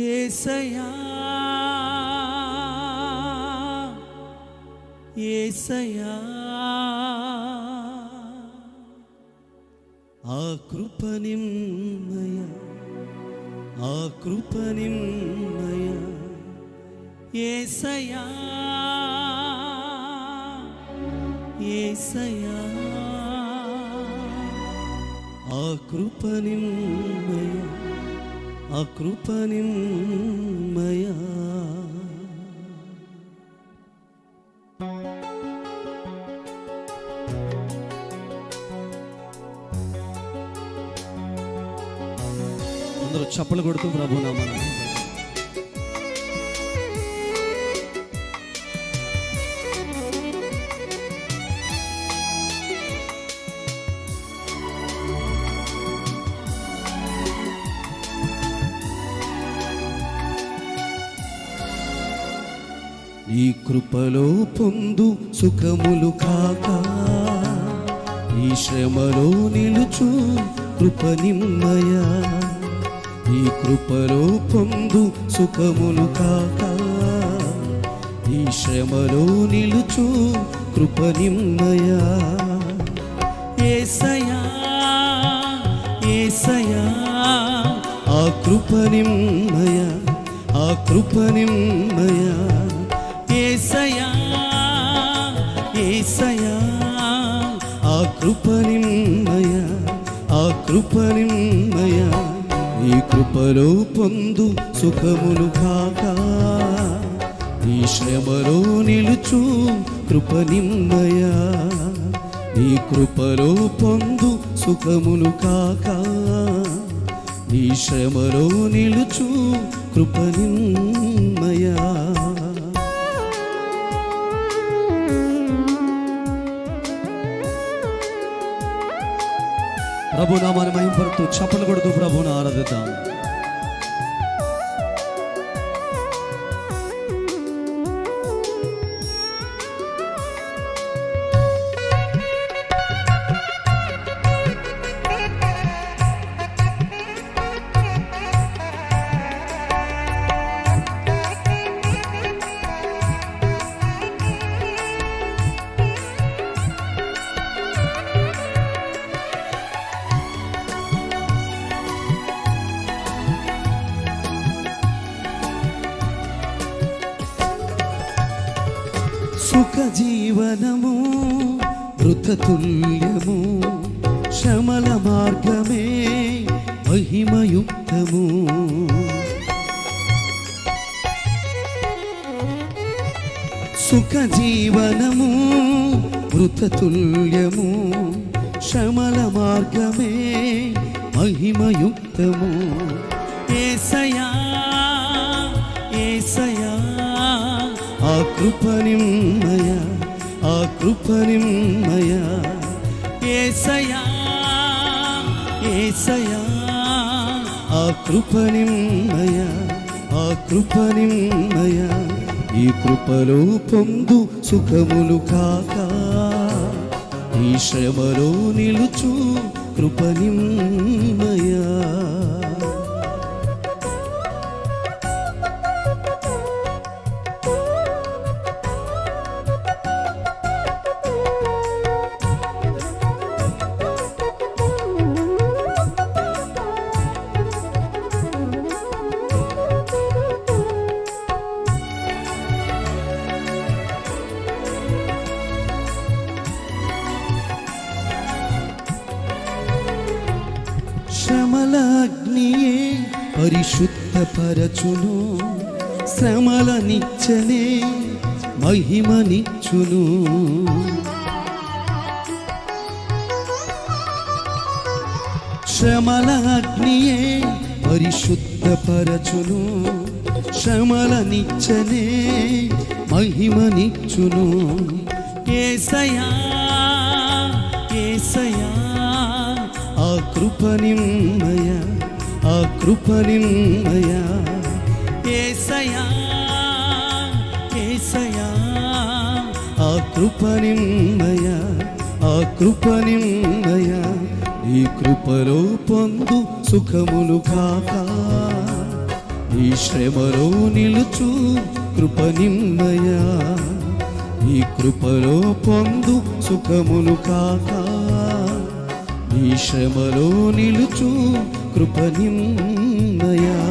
ఏసయా ఏసయా ఆ కృప నిమ్మయ ఆ కృప నిమ్మయ ఏసయా ఏసయా ఆ కృప నిమ్మయ ఆ కృప నిమ్మయ అందరూ చప్పలు కొడుతూ ప్రభు నామన ఈ కృపలో పొందు సుఖములు కాక ఈ శ్రమలో నిలుచు కృప నిమ్మయ ఈ కృపలో పొందు సుఖములు కాక ఈ శ్రమలో నిలుచు కృప నిమ్మయ ఏసయా ఏసయా ఆ కృప నిమ్మయ ఆ కృప నిమ్మయ ఏసయా ఏసయా ఆ కృప నిమ్మయ ఆ కృప నిమ్మయ ఈ కృపలో పొందు సుఖములు కాక ఈ శ్రమలో నిలుచు కృప నిమ్మయ ఈ కృపలో పొందు సుఖములు కాక ఈ శ్రమలో నిలుచు కృప నిమ్మయా ప్రభు నామాన్ని మహింపడుతూ చప్పలు కొడుతూ ప్రభుని ఆరాధిద్దాం సుఖ జీవనము మృతతుల్యము శ్రమల మార్గమే మహిమయుక్తము సుఖ జీవనము మృతతుల్యము శ్రమల మార్గమే మహిమయుక్తము ఏసయా ఏసయా ఆ కృప నిమ్మయ ఆ కృప నిమ్మయ ఏసయా ఏసయా ఆ కృప నిమ్మయ ఆ కృప నిమ్మయ ఈ కృపలో పొందు సుఖములు కాక ఈ శ్రమలో నిలుచు కృప నిమ్మయా శ్రమల అగ్నియే పరిశుద్ధపరచును శ్రమల నిచ్చనే మహిమనిచ్చును శ్రమల అగ్నియే పరిశుద్ధపరచును శ్రమల నిచ్చనే మహిమనిచ్చును ఏసయా ఏసయా ఆ కృప నిమ్మయ ఆ కృప నిమ్మయ ఏసయా ఏసయా ఆ కృప నిమ్మయ ఆ కృప నిమ్మయ ఈ కృపలో పొందు సుఖములు కాక ఈ శ్రమలో నిలుచు కృప నిమ్మయా ఈ కృపలో పొందు సుఖములు కాక ఈ శ్రమలో నిలుచు కృప నిమ్మయా